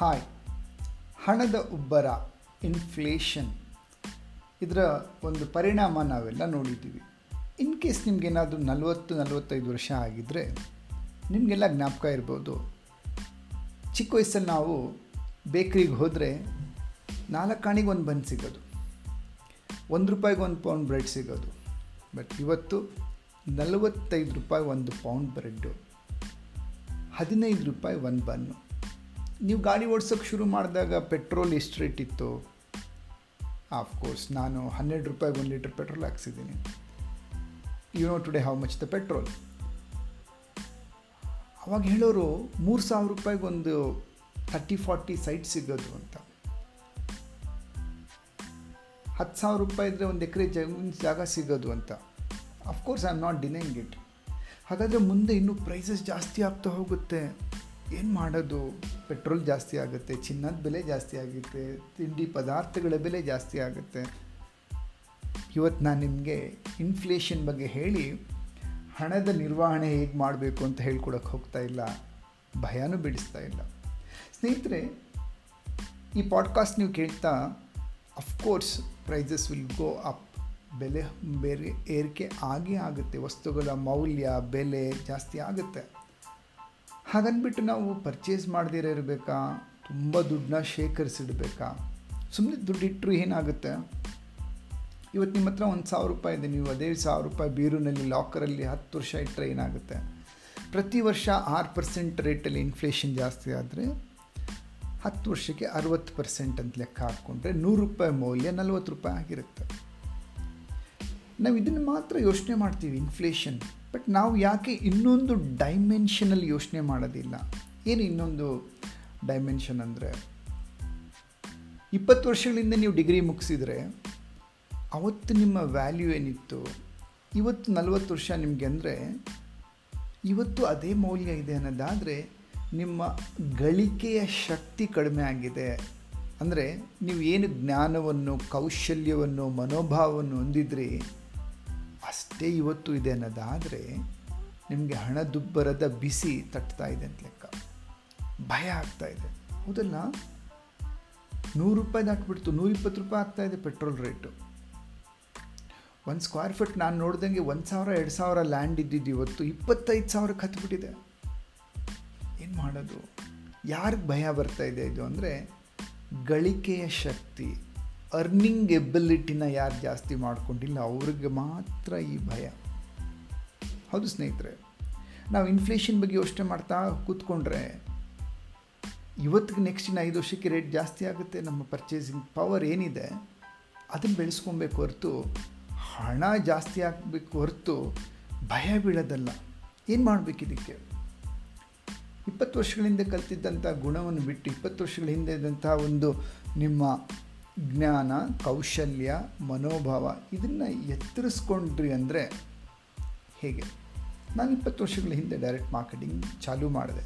hi ಹಣದ ಉಬ್ಬರ inflation ಇದರ ಒಂದು ಪರಿಣಾಮ ನಾವೆಲ್ಲ ನೋಡಿದ್ದೀವಿ ಇನ್ ಕೇಸ್ ನಿಮಗೇನಾದರೂ ನಲವತ್ತು ನಲವತ್ತೈದು ವರ್ಷ ಆಗಿದ್ದರೆ ನಿಮಗೆಲ್ಲ ಜ್ಞಾಪಕ ಇರ್ಬೋದು ಚಿಕ್ಕ ವಯಸ್ಸಲ್ಲಿ ನಾವು ಬೇಕ್ರಿಗೆ ಹೋದರೆ ನಾಲ್ಕಾಣಿಗೆ ಒಂದು ಬನ್ ಸಿಗೋದು ಒಂದು ರೂಪಾಯಿಗೆ ಒಂದು ಪೌಂಡ್ ಬ್ರೆಡ್ ಸಿಗೋದು ಬಟ್ ಇವತ್ತು ನಲವತ್ತೈದು ರೂಪಾಯಿ ಒಂದು ಪೌಂಡ್ ಬ್ರೆಡ್ಡು ಹದಿನೈದು ರೂಪಾಯಿ ಒಂದು ಬನ್ನು ನೀವು ಗಾಡಿ ಓಡ್ಸೋಕ್ಕೆ ಶುರು ಮಾಡಿದಾಗ ಪೆಟ್ರೋಲ್ ಎಷ್ಟು ರೇಟ್ ಇತ್ತು ಆಫ್ಕೋರ್ಸ್ ನಾನು ಹನ್ನೆರಡು ರೂಪಾಯಿಗೆ ಒಂದು ಲೀಟ್ರ್ ಪೆಟ್ರೋಲ್ ಹಾಕ್ಸಿದ್ದೀನಿ you know today how much the petrol ಅವಾಗ ಹೇಳೋರು ಮೂರು ಸಾವಿರ ರೂಪಾಯಿಗೆ ಒಂದು ತರ್ಟಿ ಫಾರ್ಟಿ ಸೈಟ್ ಸಿಗೋದು ಅಂತ ಹತ್ತು ಸಾವಿರ ರೂಪಾಯಿ ಇದ್ದರೆ ಒಂದು ಎಕರೆ ಜಾಗ ಸಿಗೋದು ಅಂತ of course I am not denying it ಹಾಗಾದರೆ ಮುಂದೆ ಇನ್ನೂ ಪ್ರೈಸಸ್ ಜಾಸ್ತಿ ಆಗ್ತಾ ಹೋಗುತ್ತೆ ಏನು ಮಾಡೋದು ಪೆಟ್ರೋಲ್ ಜಾಸ್ತಿ ಆಗುತ್ತೆ ಚಿನ್ನದ ಬೆಲೆ ಜಾಸ್ತಿ ಆಗುತ್ತೆ ತಿಂಡಿ ಪದಾರ್ಥಗಳ ಬೆಲೆ ಜಾಸ್ತಿ ಆಗುತ್ತೆ ಇವತ್ತು ನಾನು ನಿಮಗೆ ಇನ್ಫ್ಲೇಷನ್ ಬಗ್ಗೆ ಹೇಳಿ ಹಣದ ನಿರ್ವಹಣೆ ಹೇಗೆ ಮಾಡಬೇಕು ಅಂತ ಹೇಳ್ಕೊಡಕ್ಕೆ ಹೋಗ್ತಾ ಇಲ್ಲ ಭಯನೂ ಬಿಡಿಸ್ತಾ ಇಲ್ಲ ಸ್ನೇಹಿತರೆ ಈ ಪಾಡ್ಕಾಸ್ಟ್ ನೀವು ಕೇಳ್ತಾ of course prices will go up ಬೆಲೆ ಬೇರೆ ಏರಿಕೆ ಆಗೇ ಆಗುತ್ತೆ ವಸ್ತುಗಳ ಮೌಲ್ಯ ಬೆಲೆ ಜಾಸ್ತಿ ಆಗುತ್ತೆ ಹಾಗನ್ಬಿಟ್ಟು ನಾವು ಪರ್ಚೇಸ್ ಮಾಡದಿರೋ ಇರಬೇಕಾ ತುಂಬ ದುಡ್ಡನ್ನ ಶೇಖರಿಸಿಡ್ಬೇಕಾ ಸುಮ್ಮನೆ ದುಡ್ಡಿಟ್ಟರು ಏನಾಗುತ್ತೆ ಇವತ್ತು ನಿಮ್ಮ ಹತ್ರ ಒಂದು ಸಾವಿರ ರೂಪಾಯಿ ಇದೆ ನೀವು ಅದೇ ಸಾವಿರ ರೂಪಾಯಿ ಬೀರುನಲ್ಲಿ ಲಾಕರಲ್ಲಿ ಹತ್ತು ವರ್ಷ ಇಟ್ಟರೆ ಏನಾಗುತ್ತೆ ಪ್ರತಿ ವರ್ಷ ಆರು ಪರ್ಸೆಂಟ್ ರೇಟಲ್ಲಿ ಇನ್ಫ್ಲೇಷನ್ ಜಾಸ್ತಿ ಆದರೆ ಹತ್ತು ವರ್ಷಕ್ಕೆ ಅರುವತ್ತು ಪರ್ಸೆಂಟ್ ಅಂತ ಲೆಕ್ಕ ಹಾಕ್ಕೊಂಡ್ರೆ ನೂರು ರೂಪಾಯಿ ಮೌಲ್ಯ ನಲ್ವತ್ತು ರೂಪಾಯಿ ಆಗಿರುತ್ತೆ ನಾವು ಇದನ್ನು ಮಾತ್ರ ಯೋಚನೆ ಮಾಡ್ತೀವಿ ಇನ್ಫ್ಲೇಷನ್ ಬಟ್ ನಾವು ಯಾಕೆ ಇನ್ನೊಂದು ಡೈಮೆನ್ಷನಲ್ಲಿ ಯೋಚನೆ ಮಾಡೋದಿಲ್ಲ ಏನು ಇನ್ನೊಂದು ಡೈಮೆನ್ಷನ್ ಅಂದರೆ ಇಪ್ಪತ್ತು ವರ್ಷಗಳಿಂದ ನೀವು ಡಿಗ್ರಿ ಮುಗಿಸಿದರೆ ಅವತ್ತು ನಿಮ್ಮ ವ್ಯಾಲ್ಯೂ ಏನಿತ್ತು ಇವತ್ತು ನಲವತ್ತು ವರ್ಷ ನಿಮಗೆ ಅಂದರೆ ಇವತ್ತು ಅದೇ ಮೌಲ್ಯ ಇದೆ ಅನ್ನೋದಾದರೆ ನಿಮ್ಮ ಗಳಿಕೆಯ ಶಕ್ತಿ ಕಡಿಮೆ ಆಗಿದೆ ಅಂದರೆ ನೀವು ಏನು ಜ್ಞಾನವನ್ನು ಕೌಶಲ್ಯವನ್ನು ಮನೋಭಾವವನ್ನು ಹೊಂದಿದ್ರಿ ಅಷ್ಟೇ ಇವತ್ತು ಇದೆ ಅನ್ನೋದಾದರೆ ನಿಮಗೆ ಹಣದುಬ್ಬರದ ಬಿಸಿ ತಟ್ತಾ ಇದೆ ಅಂತ ಲೆಕ್ಕ ಭಯ ಆಗ್ತಾ ಇದೆ ಹೌದಲ್ಲ ನೂರು ರೂಪಾಯಿ ದಾಟ್ಬಿಡ್ತು ನೂರಿಪ್ಪತ್ತು ರೂಪಾಯಿ ಆಗ್ತಾಯಿದೆ ಪೆಟ್ರೋಲ್ ರೇಟು ಒಂದು ಸ್ಕ್ವೇರ್ ಫೀಟ್ ನಾನು ನೋಡ್ದಂಗೆ ಒಂದು ಸಾವಿರ ಎರಡು ಸಾವಿರ ಲ್ಯಾಂಡ್ ಇದ್ದಿದ್ದು ಇವತ್ತು ಇಪ್ಪತ್ತೈದು ಸಾವಿರಕ್ಕೆ ಹತ್ಬಿಟ್ಟಿದೆ ಏನು ಮಾಡೋದು ಯಾರಿಗೆ ಭಯ ಬರ್ತಾ ಇದೆ ಇದು ಅಂದರೆ ಗಳಿಕೆಯ ಶಕ್ತಿ ಅರ್ನಿಂಗ್ ಎಬಿಲಿಟಿನ ಯಾರು ಜಾಸ್ತಿ ಮಾಡ್ಕೊಂಡಿಲ್ಲ ಅವ್ರಿಗೆ ಮಾತ್ರ ಈ ಭಯ ಹೌದು ಸ್ನೇಹಿತರೆ ನಾವು ಇನ್ಫ್ಲೇಷನ್ ಬಗ್ಗೆ ಯೋಚನೆ ಮಾಡ್ತಾ ಕೂತ್ಕೊಂಡ್ರೆ ಇವತ್ತಿಗೆ ನೆಕ್ಸ್ಟಿನ ಐದು ವರ್ಷಕ್ಕೆ ರೇಟ್ ಜಾಸ್ತಿ ಆಗುತ್ತೆ ನಮ್ಮ ಪರ್ಚೇಸಿಂಗ್ ಪವರ್ ಏನಿದೆ ಅದನ್ನು ಬೆಳೆಸ್ಕೊಬೇಕು ಹೊರತು ಹಣ ಜಾಸ್ತಿ ಆಗಬೇಕು ಹೊರತು ಭಯ ಬೀಳೋದಲ್ಲ ಏನು ಮಾಡಬೇಕು ಇದಕ್ಕೆ ಇಪ್ಪತ್ತು ವರ್ಷಗಳಿಂದ ಕಲ್ತಿದ್ದಂಥ ಗುಣವನ್ನು ಬಿಟ್ಟು ಇಪ್ಪತ್ತು ವರ್ಷಗಳ ಹಿಂದೆ ಇದ್ದಂಥ ಒಂದು ನಿಮ್ಮ ಜ್ಞಾನ ಕೌಶಲ್ಯ ಮನೋಭಾವ ಇದನ್ನು ಎತ್ತರಿಸ್ಕೊಂಡ್ರಿ ಅಂದರೆ ಹೇಗೆ ನಾನು ಇಪ್ಪತ್ತು ವರ್ಷಗಳ ಹಿಂದೆ ಡೈರೆಕ್ಟ್ ಮಾರ್ಕೆಟಿಂಗ್ ಚಾಲೂ ಮಾಡಿದೆ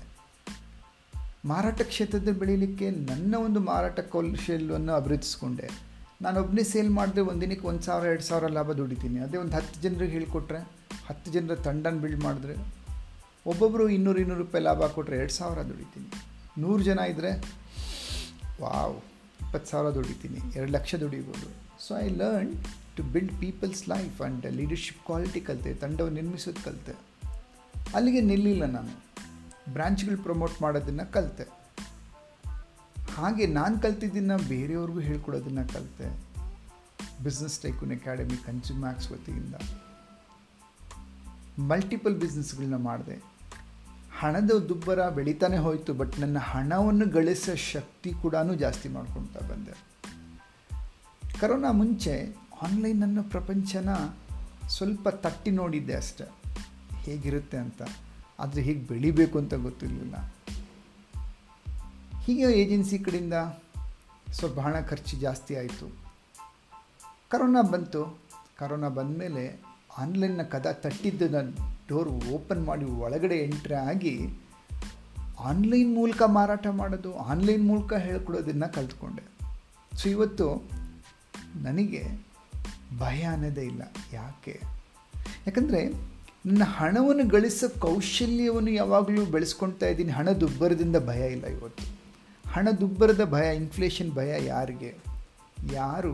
ಮಾರಾಟ ಕ್ಷೇತ್ರದಲ್ಲಿ ಬೆಳೀಲಿಕ್ಕೆ ನನ್ನ ಒಂದು ಮಾರಾಟ ಕೌಶಲ್ಯವನ್ನು ಅಭಿವೃದ್ಧಿಸ್ಕೊಂಡೆ ನಾನು ಒಬ್ಬನೇ ಸೇಲ್ ಮಾಡಿದ್ರೆ ಒಂದಿನಕ್ಕೆ ಒಂದು ಸಾವಿರ ಎರಡು ಸಾವಿರ ಲಾಭ ದುಡಿತೀನಿ ಅದೇ ಒಂದು ಹತ್ತು ಜನರಿಗೆ ಹೇಳಿಕೊಟ್ರೆ ಹತ್ತು ಜನರ ತಂಡನ ಬಿಲ್ಡ್ ಮಾಡಿದ್ರೆ ಒಬ್ಬೊಬ್ಬರು ಇನ್ನೂರು ಇನ್ನೂರು ರೂಪಾಯಿ ಲಾಭ ಕೊಟ್ಟರೆ ಎರಡು ಸಾವಿರ ದುಡಿತೀನಿ ನೂರು ಜನ ಇದ್ದರೆ ವಾವ್ ಇಪ್ಪತ್ತು ಸಾವಿರ ದುಡಿತೀನಿ ಎರಡು ಲಕ್ಷ ದುಡಿಬೋದು so I learn to build peoples life and leadership quality ಕಲಿತೆ ತಂಡವನ್ನು ನಿರ್ಮಿಸೋದು ಕಲಿತೆ ಅಲ್ಲಿಗೆ ನಿಲ್ಲಿಲ್ಲ ನಾನು ಬ್ರಾಂಚ್ಗಳು ಪ್ರಮೋಟ್ ಮಾಡೋದನ್ನು ಕಲಿತೆ ಹಾಗೆ ನಾನು ಕಲ್ತಿದ್ದನ್ನು ಬೇರೆಯವ್ರಿಗೂ ಹೇಳ್ಕೊಡೋದನ್ನು ಕಲಿತೆ ಬಿಸ್ನೆಸ್ ಟೈಕೂನ್ ಅಕಾಡೆಮಿ ಕನ್ಸ್ಯೂಮ್ಯಾಕ್ಸ್ ವತಿಯಿಂದ ಮಲ್ಟಿಪಲ್ ಬಿಸ್ನೆಸ್ಗಳನ್ನ ಮಾಡಿದೆ ಹಣದ ದುಬ್ಬರ ಬೆಳೀತಾನೆ ಹೋಯಿತು ಬಟ್ ನನ್ನ ಹಣವನ್ನು ಗಳಿಸೋ ಶಕ್ತಿ ಕೂಡ ಜಾಸ್ತಿ ಮಾಡ್ಕೊಳ್ತಾ ಬಂದೆ ಕರೋನಾ ಮುಂಚೆ ಆನ್ಲೈನ್ ಅನ್ನೋ ಪ್ರಪಂಚನ ಸ್ವಲ್ಪ ತಟ್ಟಿ ನೋಡಿದ್ದೆ ಅಷ್ಟೆ ಹೇಗಿರುತ್ತೆ ಅಂತ ಆದರೆ ಹೇಗೆ ಬೆಳಿಬೇಕು ಅಂತ ಗೊತ್ತಿರಲಿಲ್ಲ ಹೀಗೆ ಏಜೆನ್ಸಿ ಕಡೆಯಿಂದ ಸ್ವಲ್ಪ ಹಣ ಖರ್ಚು ಜಾಸ್ತಿ ಆಯಿತು ಕರೋನಾ ಬಂತು ಕರೋನಾ ಬಂದಮೇಲೆ ಆನ್ಲೈನ್ನ ಕದ ತಟ್ಟಿದ್ದ ಡೋರ್ ಓಪನ್ ಮಾಡಿ ಒಳಗಡೆ ಎಂಟ್ರಿ ಆಗಿ ಆನ್ಲೈನ್ ಮೂಲಕ ಮಾರಾಟ ಮಾಡೋದು ಆನ್ಲೈನ್ ಮೂಲಕ ಹೇಳ್ಕೊಡೋದನ್ನು ಕಲ್ತ್ಕೊಂಡೆ ಸೊ ಇವತ್ತು ನನಗೆ ಭಯ ಅನ್ನೋದೇ ಇಲ್ಲ ಯಾಕೆ ಯಾಕಂದರೆ ನನ್ನ ಹಣವನ್ನು ಗಳಿಸೋ ಕೌಶಲ್ಯವನ್ನು ಯಾವಾಗಲೂ ಬೆಳೆಸ್ಕೊಳ್ತಾ ಇದ್ದೀನಿ ಹಣದುಬ್ಬರದಿಂದ ಭಯ ಇಲ್ಲ ಇವತ್ತು ಹಣದುಬ್ಬರದ ಭಯ ಇನ್ಫ್ಲೇಷನ್ ಭಯ ಯಾರಿಗೆ ಯಾರು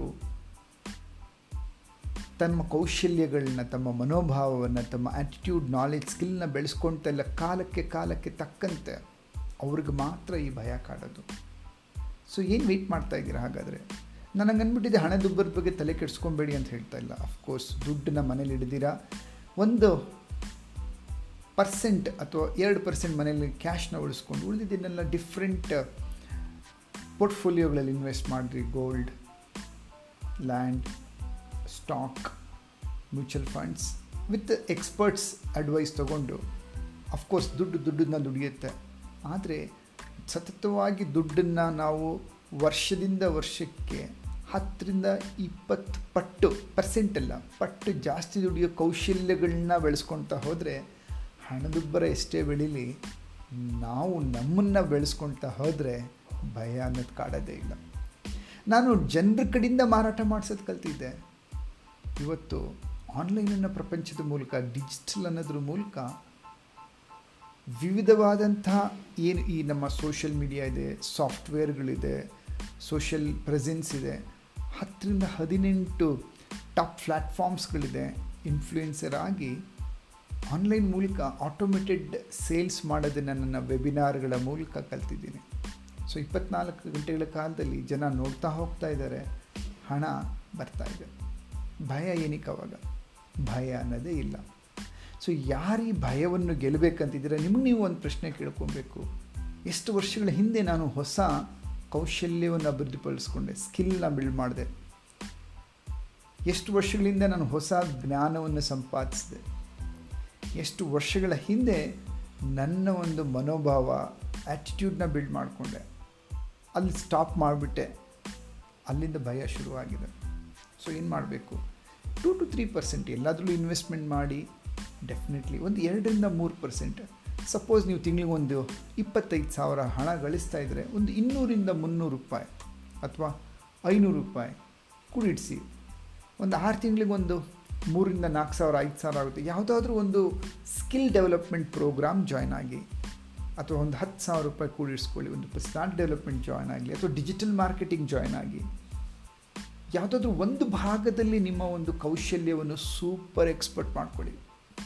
ತಮ್ಮ ಕೌಶಲ್ಯಗಳನ್ನ ತಮ್ಮ ಮನೋಭಾವವನ್ನು ತಮ್ಮ ಆ್ಯಟಿಟ್ಯೂಡ್ ನಾಲೆಜ್ ಸ್ಕಿಲ್ನ ಬೆಳೆಸ್ಕೊಳ್ತಾ ಕಾಲಕ್ಕೆ ಕಾಲಕ್ಕೆ ತಕ್ಕಂತೆ ಅವ್ರಿಗೆ ಮಾತ್ರ ಈ ಭಯ ಕಾಡೋದು ಸೊ ಏನು ವೆಯ್ಟ್ ಮಾಡ್ತಾ ಇದ್ದೀರಾ ಹಾಗಾದರೆ ನನಗೆ ಅಂದ್ಬಿಟ್ಟಿದೆ ಹಣದುಬ್ಬರದ ಬಗ್ಗೆ ತಲೆ ಕೆಡಿಸ್ಕೊಬೇಡಿ ಅಂತ ಹೇಳ್ತಾ ಇಲ್ಲ ಅಫ್ಕೋರ್ಸ್ ದುಡ್ಡನ್ನ ಮನೇಲಿ ಹಿಡಿದಿರಾ ಒಂದು ಪರ್ಸೆಂಟ್ ಅಥವಾ ಎರಡು ಪರ್ಸೆಂಟ್ ಮನೇಲಿ ಕ್ಯಾಶ್ನ ಉಳಿಸ್ಕೊಂಡು ಉಳಿದಿದ್ದನ್ನೆಲ್ಲ ಡಿಫ್ರೆಂಟ್ ಪೋರ್ಟ್ಫೋಲಿಯೋಗಳಲ್ಲಿ ಇನ್ವೆಸ್ಟ್ ಮಾಡಿರಿ gold land stock mutual funds with experts advice ತೊಗೊಂಡು ಅಫ್ಕೋರ್ಸ್ ದುಡ್ಡು ದುಡ್ಡನ್ನ ದುಡಿಯುತ್ತೆ ಆದರೆ ಸತತವಾಗಿ ದುಡ್ಡನ್ನು ನಾವು ವರ್ಷದಿಂದ ವರ್ಷಕ್ಕೆ ಹತ್ತರಿಂದ ಇಪ್ಪತ್ತು ಪಟ್ಟು ಪರ್ಸೆಂಟ್ ಅಲ್ಲ ಪಟ್ಟು ಜಾಸ್ತಿ ದುಡಿಯೋ ಕೌಶಲ್ಯಗಳನ್ನ ಬೆಳೆಸ್ಕೊಳ್ತಾ ಹೋದರೆ ಹಣದುಬ್ಬರ ಎಷ್ಟೇ ಬೆಳೀಲಿ ನಾವು ನಮ್ಮನ್ನು ಬೆಳೆಸ್ಕೊಳ್ತಾ ಹೋದರೆ ಭಯ ಅನ್ನೋದು ಕಾಡೋದೇ ಇಲ್ಲ ನಾನು ಜನರ ಕಡೆಯಿಂದ ಮಾರಾಟ ಮಾಡಿಸೋದು ಕಲ್ತಿದ್ದೆ ಇವತ್ತು ಆನ್ಲೈನನ್ನು ಪ್ರಪಂಚದ ಮೂಲಕ ಡಿಜಿಟಲ್ ಅನ್ನೋದ್ರ ಮೂಲಕ ವಿವಿಧವಾದಂಥ ಏನು ಈ ನಮ್ಮ ಸೋಷಿಯಲ್ ಮೀಡಿಯಾ ಇದೆ ಸಾಫ್ಟ್ವೇರ್ಗಳಿದೆ ಸೋಷಿಯಲ್ ಪ್ರೆಸೆನ್ಸ್ ಇದೆ ಹತ್ತರಿಂದ ಹದಿನೆಂಟು ಟಾಪ್ ಪ್ಲ್ಯಾಟ್ಫಾರ್ಮ್ಸ್ಗಳಿದೆ ಇನ್ಫ್ಲೂಯೆನ್ಸರ್ ಆಗಿ ಆನ್ಲೈನ್ ಮೂಲಕ ಆಟೋಮೇಟೆಡ್ ಸೇಲ್ಸ್ ಮಾಡೋದನ್ನು ನನ್ನ ವೆಬಿನಾರ್ಗಳ ಮೂಲಕ ಕಲ್ತಿದ್ದೀನಿ ಸೊ ಇಪ್ಪತ್ನಾಲ್ಕು ಗಂಟೆಗಳ ಕಾಲದಲ್ಲಿ ಜನ ನೋಡ್ತಾ ಹೋಗ್ತಾ ಇದ್ದಾರೆ ಹಣ ಬರ್ತಾ ಇದೆ ಭಯ ಏನಕ್ಕೆ ಅವಾಗ ಭಯ ಅನ್ನೋದೇ ಇಲ್ಲ ಸೊ ಯಾರು ಈ ಭಯವನ್ನು ಗೆಲ್ಲಬೇಕಂತಿದ್ದೀರ ನಿಮಗೆ ನೀವು ಒಂದು ಪ್ರಶ್ನೆ ಕೇಳ್ಕೊಬೇಕು ಎಷ್ಟು ವರ್ಷಗಳ ಹಿಂದೆ ನಾನು ಹೊಸ ಕೌಶಲ್ಯವನ್ನು ಅಭಿವೃದ್ಧಿಪಡಿಸ್ಕೊಂಡೆ ಸ್ಕಿಲ್ನ ಬಿಲ್ಡ್ ಮಾಡಿದೆ ಎಷ್ಟು ವರ್ಷಗಳಿಂದ ನಾನು ಹೊಸ ಜ್ಞಾನವನ್ನು ಸಂಪಾದಿಸಿದೆ ಎಷ್ಟು ವರ್ಷಗಳ ಹಿಂದೆ ನನ್ನ ಒಂದು ಮನೋಭಾವ ಆ್ಯಟಿಟ್ಯೂಡ್ನ ಬಿಲ್ಡ್ ಮಾಡಿಕೊಂಡೆ ಅಲ್ಲಿ ಸ್ಟಾಪ್ ಮಾಡಿಬಿಟ್ಟೆ ಅಲ್ಲಿಂದ ಭಯ ಶುರುವಾಗಿದೆ ಸೊ ಏನು ಮಾಡಬೇಕು ಟೂ ಟು ತ್ರೀ ಪರ್ಸೆಂಟ್ ಎಲ್ಲದರಲ್ಲೂ ಇನ್ವೆಸ್ಟ್ಮೆಂಟ್ ಮಾಡಿ ಡೆಫಿನೆಟ್ಲಿ ಒಂದು ಎರಡರಿಂದ ಮೂರು ಪರ್ಸೆಂಟ್ ಸಪೋಸ್ ನೀವು ತಿಂಗಳಿಗೆ ಒಂದು ಇಪ್ಪತ್ತೈದು ಸಾವಿರ ಹಣ ಗಳಿಸ್ತಾ ಇದ್ದರೆ ಒಂದು ಇನ್ನೂರಿಂದ ಮುನ್ನೂರು ರೂಪಾಯಿ ಅಥವಾ ಐನೂರು ರೂಪಾಯಿ ಕೂಡಿಡಿಸಿ ಒಂದು ಆರು ತಿಂಗಳಿಗೆ ಒಂದು ಮೂರಿಂದ ನಾಲ್ಕು ಸಾವಿರ ಐದು ಸಾವಿರ ಆಗುತ್ತೆ ಯಾವುದಾದ್ರೂ ಒಂದು ಸ್ಕಿಲ್ ಡೆವಲಪ್ಮೆಂಟ್ ಪ್ರೋಗ್ರಾಮ್ ಜಾಯ್ನ್ ಆಗಿ ಅಥವಾ ಒಂದು ಹತ್ತು ಸಾವಿರ ರೂಪಾಯಿ ಕೂಡಿಡಿಸ್ಕೊಳ್ಳಿ ಒಂದು ಪರ್ಸ್ನಾಲ್ ಡೆವಲಪ್ಮೆಂಟ್ ಜಾಯ್ನ್ ಆಗಲಿ ಅಥವಾ ಡಿಜಿಟಲ್ ಮಾರ್ಕೆಟಿಂಗ್ ಜಾಯ್ನ್ ಆಗಿ ಯಾವುದಾದ್ರೂ ಒಂದು ಭಾಗದಲ್ಲಿ ನಿಮ್ಮ ಒಂದು ಕೌಶಲ್ಯವನ್ನು ಸೂಪರ್ ಎಕ್ಸ್ಪರ್ಟ್ ಮಾಡ್ಕೊಳ್ಳಿ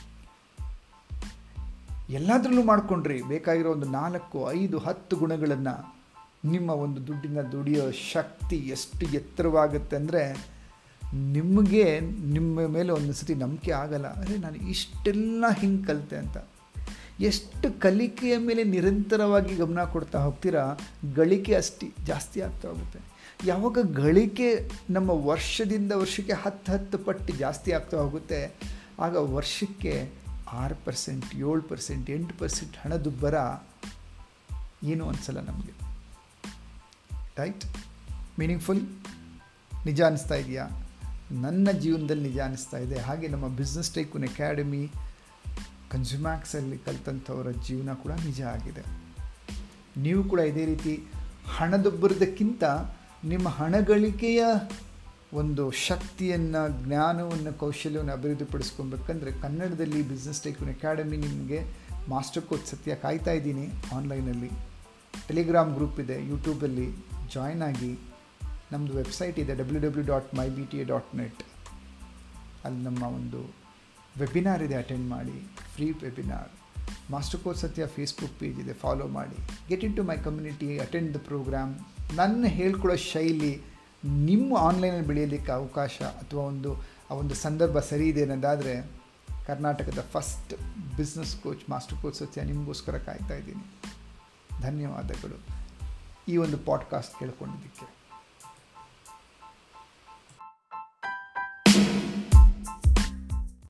ಎಲ್ಲದರಲ್ಲೂ ಮಾಡ್ಕೊಂಡ್ರಿ ಬೇಕಾಗಿರೋ ಒಂದು ನಾಲ್ಕು ಐದು ಹತ್ತು ಗುಣಗಳನ್ನು ನಿಮ್ಮ ಒಂದು ದುಡ್ಡಿನ ದುಡಿಯೋ ಶಕ್ತಿ ಎಷ್ಟು ಎತ್ತರವಾಗುತ್ತೆ ಅಂದರೆ ನಿಮಗೆ ನಿಮ್ಮ ಮೇಲೆ ಒಂದು ಸತಿ ನಂಬಿಕೆ ಆಗಲ್ಲ ಅರೆ ನಾನು ಇಷ್ಟೆಲ್ಲ ಹಿಂಗೆ ಕಲಿತೆ ಅಂತ ಎಷ್ಟು ಕಲಿಕೆಯ ಮೇಲೆ ನಿರಂತರವಾಗಿ ಗಮನ ಕೊಡ್ತಾ ಹೋಗ್ತೀರಾ ಗಳಿಕೆ ಅಷ್ಟು ಜಾಸ್ತಿ ಆಗ್ತಾ ಹೋಗುತ್ತೆ ಯಾವಾಗ ಗಳಿಕೆ ನಮ್ಮ ವರ್ಷದಿಂದ ವರ್ಷಕ್ಕೆ ಹತ್ತು ಹತ್ತು ಪಟ್ಟು ಜಾಸ್ತಿ ಆಗ್ತಾ ಹೋಗುತ್ತೆ ಆಗ ವರ್ಷಕ್ಕೆ ಆರು ಪರ್ಸೆಂಟ್ ಏಳು ಪರ್ಸೆಂಟ್ ಎಂಟು ಪರ್ಸೆಂಟ್ ಹಣದುಬ್ಬರ ಏನು ಅನಿಸಲ್ಲ ನಮಗೆ ರೈಟ್ ಮೀನಿಂಗ್ಫುಲ್ ನಿಜ ಅನ್ನಿಸ್ತಾ ಇದೆಯಾ ನನ್ನ ಜೀವನದಲ್ಲಿ ನಿಜ ಅನ್ನಿಸ್ತಾ ಇದೆ ಹಾಗೆ ನಮ್ಮ ಬಿಸ್ನೆಸ್ ಟೈಕೂನ್ ಅಕಾಡೆಮಿ ಕನ್ಸ್ಯೂಮ್ಯಾಕ್ಸಲ್ಲಿ ಕಲ್ತಂಥವರ ಜೀವನ ಕೂಡ ನಿಜ ಆಗಿದೆ ನೀವು ಕೂಡ ಇದೇ ರೀತಿ ಹಣದುಬ್ಬರದಕ್ಕಿಂತ ನಿಮ್ಮ ಹಣಗಳಿಕೆಯ ಒಂದು ಶಕ್ತಿಯನ್ನು ಜ್ಞಾನವನ್ನು ಕೌಶಲ್ಯವನ್ನು ಅಭಿವೃದ್ಧಿಪಡಿಸ್ಕೊಬೇಕಂದ್ರೆ ಕನ್ನಡದಲ್ಲಿ ಬಿಸ್ನೆಸ್ ಟೈಕೂನ್ ಅಕಾಡೆಮಿ ನಿಮಗೆ ಮಾಸ್ಟರ್ ಕೋಚ್ ಸತ್ಯ ಕಾಯ್ತಾ ಇದ್ದೀನಿ ಆನ್ಲೈನಲ್ಲಿ ಟೆಲಿಗ್ರಾಮ್ ಗ್ರೂಪ್ ಇದೆ ಯೂಟ್ಯೂಬಲ್ಲಿ ಜಾಯ್ನ್ ಆಗಿ ನಮ್ಮದು ವೆಬ್ಸೈಟ್ ಇದೆ W W dot my B T A dot net ಅಲ್ಲಿ ನಮ್ಮ ಒಂದು ವೆಬಿನಾರ್ ಇದೆ ಅಟೆಂಡ್ ಮಾಡಿ free webinar master course Satya Facebook page ಇದೆ ಫಾಲೋ ಮಾಡಿ get into my community attend the program ನನ್ನ ಹೇಳ್ಕೊಡೋ ಶೈಲಿ ನಿಮ್ಮ ಆನ್ಲೈನಲ್ಲಿ ಬೆಳೆಯೋದಕ್ಕೆ ಅವಕಾಶ ಅಥವಾ ಒಂದು ಆ ಒಂದು ಸಂದರ್ಭ ಸರಿ ಇದೆ ಅನ್ನೋದಾದರೆ ಕರ್ನಾಟಕದ first business coach master coach Satya ನಿಮಗೋಸ್ಕರ ಕಾಯ್ತಾ ಇದ್ದೀನಿ ಧನ್ಯವಾದಗಳು ಈ ಒಂದು ಪಾಡ್ಕಾಸ್ಟ್ ಕೇಳ್ಕೊಂಡಿದ್ದಕ್ಕೆ